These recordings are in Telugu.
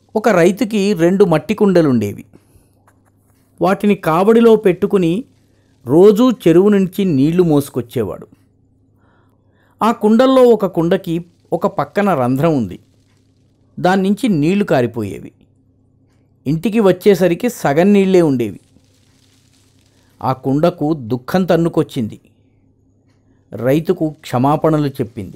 ఒక రైతుకి రెండు మట్టి కుండలుండేవి వాటిని కావడిలో పెట్టుకుని రోజూ చెరువు నుంచి నీళ్లు మోసుకొచ్చేవాడు ఆ కుండల్లో ఒక కుండకి ఒక పక్కన రంధ్రం ఉంది దాని నుంచి నీళ్లు కారిపోయేవి ఇంటికి వచ్చేసరికి సగం నీళ్ళే ఉండేవి ఆ కుండకు దుఃఖం తన్నుకొచ్చింది రైతుకు క్షమాపణలు చెప్పింది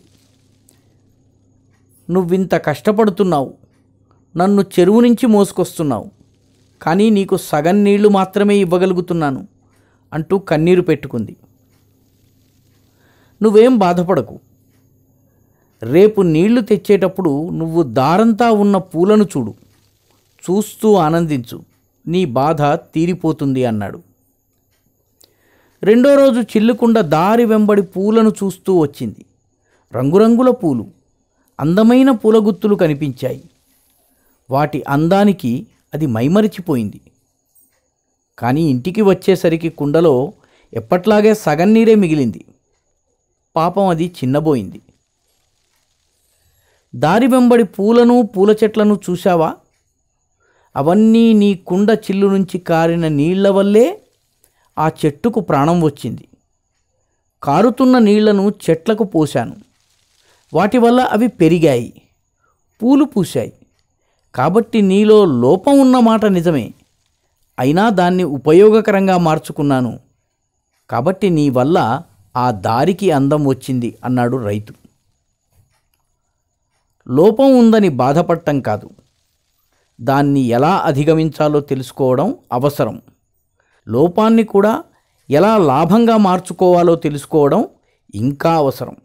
నువ్వింత కష్టపడుతున్నావు నన్ను చెరువు నుంచి మోసుకొస్తున్నావు కానీ నీకు సగం నీళ్లు మాత్రమే ఇవ్వగలుగుతున్నాను అంటూ కన్నీరు పెట్టుకుంది నువ్వేం బాధపడకు రేపు నీళ్లు తెచ్చేటప్పుడు నువ్వు దారంతా ఉన్న పూలను చూడు చూస్తూ ఆనందించు నీ బాధ తీరిపోతుంది అన్నాడు రెండో రోజు చిల్లుకుండ దారి వెంబడి పూలను చూస్తూ వచ్చింది రంగురంగుల పూలు అందమైన పూలగుత్తులు కనిపించాయి వాటి అందానికి అది మైమరిచిపోయింది కానీ ఇంటికి వచ్చేసరికి కుండలో ఎప్పట్లాగే సగం నీరే మిగిలింది పాపం అది చిన్నబోయింది దారి వెంబడి పూలను పూల చెట్లను చూశావా అవన్నీ నీ కుండ చిల్లు నుంచి కారిన నీళ్ల వల్లే ఆ చెట్టుకు ప్రాణం వచ్చింది కారుతున్న నీళ్లను చెట్లకు పోశాను వాటి వల్ల అవి పెరిగాయి పూలు పూశాయి కాబట్టి నీలో లోపం ఉన్న మాట నిజమే అయినా దాన్ని ఉపయోగకరంగా మార్చుకున్నాను కాబట్టి నీ వల్ల ఆ దారికి అందం వచ్చింది అన్నాడు రైతు లోపం ఉందని బాధపడటం కాదు దాన్ని ఎలా అధిగమించాలో తెలుసుకోవడం అవసరం లోపాన్ని కూడా ఎలా లాభంగా మార్చుకోవాలో తెలుసుకోవడం ఇంకా అవసరం